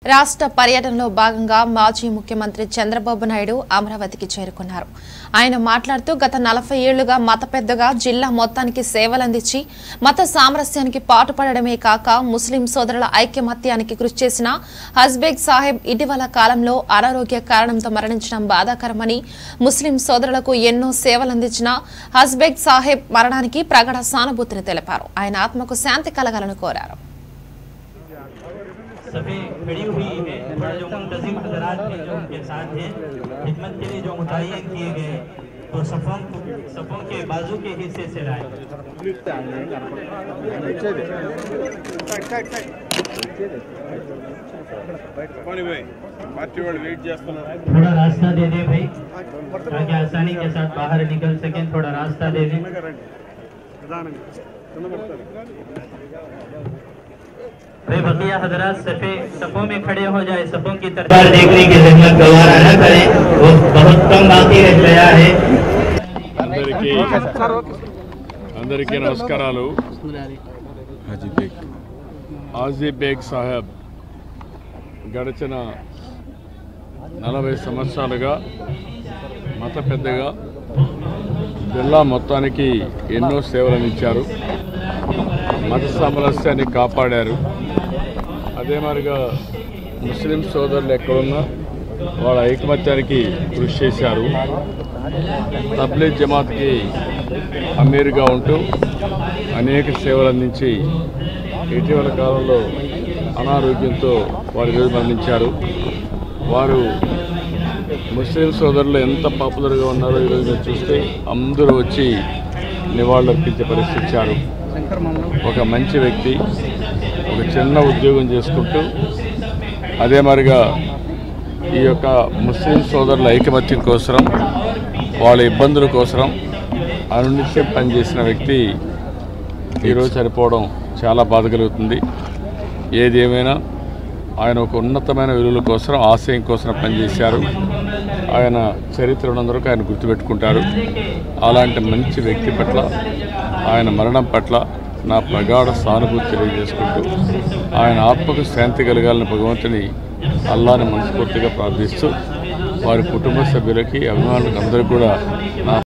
రాష్ట్ర పర్యటనలో భాగంగా మాజీ ముఖ్యమంత్రి చంద్రబాబు నాయుడు అమరావతికి చేరుకున్నారు ఆయన మాట్లాడుతూ గత నలభై ఏళ్లుగా మత పెద్దగా జిల్లా మొత్తానికి సేవలందించి మత సామరస్యానికి పాటుపడడమే కాక ముస్లిం సోదరుల ఐక్యమత్యానికి కృషి చేసిన హజ్బేగ్ సాహెబ్ ఇటీవల కాలంలో అనారోగ్య కారణంతో మరణించడం బాధాకరమని ముస్లిం సోదరులకు ఎన్నో సేవలందించిన హజ్బేగ్ సాహెబ్ మరణానికి ప్రగాఢ సానుభూతిని తెలిపారు ఆయన ఆత్మకు శాంతి కలగాలని కోరారు सभी खड़ी हुई है थोड़ा जो मुंतजिम हजरात हैं जो उनके साथ हैं खिदमत के लिए जो मुतयन किए गए तो सफ़ों सफ़ों के बाजू के हिस्से से लाए పోనీ పోయి పార్టీ వాళ్ళు వెయిట్ చేస్తున్నారు थोड़ा रास्ता दे दें भाई ताकि आसानी के साथ बाहर निकल सकें थोड़ा रास्ता दे दें भाई बकिया हजरात सफ़े सफ़ों में खड़े हो जाए सफ़ों की तरफ देखने की जहमत गवारा न करें वो बहुत कम बाकी रह गया है అందరికీ అందరికీ నమస్కారాలు హాజీ బేగ్ సాహెబ్ గడిచిన నలభై సంవత్సరాలుగా మత పెద్దగా జిల్లా మొత్తానికి ఎన్నో సేవలను ఇచ్చారు మత సామరస్యాన్ని కాపాడారు అదే మరిగా ముస్లిం సోదరులు ఎక్కడున్నా వాళ్ళ ఐకమత్యానికి కృషి చేశారు తబ్లీగ్ జమాత్కి అమీర్గా ఉంటూ అనేక సేవలు అందించి ఇటీవల కాలంలో అనారోగ్యంతో వారు ఈరోజు మరణించారు వారు ముస్లిం సోదరులు ఎంత పాపులర్గా ఉన్నారో ఈరోజు మీరు చూస్తే అందరూ వచ్చి నివాళులు అర్పించే పరిస్థితి ఇచ్చారు ఒక మంచి వ్యక్తి ఒక చిన్న ఉద్యోగం చేసుకుంటూ అదే మరిగా ఈ యొక్క ముస్లిం సోదరుల ఐకమత్యం కోసం వాళ్ళ ఇబ్బందుల కోసం అనునిత్యం పనిచేసిన వ్యక్తి ఈరోజు చనిపోవడం చాలా బాధ కలుగుతుంది ఏది ఏమైనా ఆయన ఒక ఉన్నతమైన విలువల కోసం ఆశయం కోసం పనిచేశారు ఆయన చరిత్ర ఉన్నందుకు ఆయన గుర్తుపెట్టుకుంటారు అలాంటి మంచి వ్యక్తి పట్ల ఆయన మరణం పట్ల నా ప్రగాఢ సానుభూతి తెలియజేసుకుంటూ ఆయన ఆత్మకు శాంతి కలగాలని భగవంతుని అల్లాని మనస్ఫూర్తిగా ప్రార్థిస్తూ వారి కుటుంబ సభ్యులకి అభిమానులకు అందరికీ కూడా నా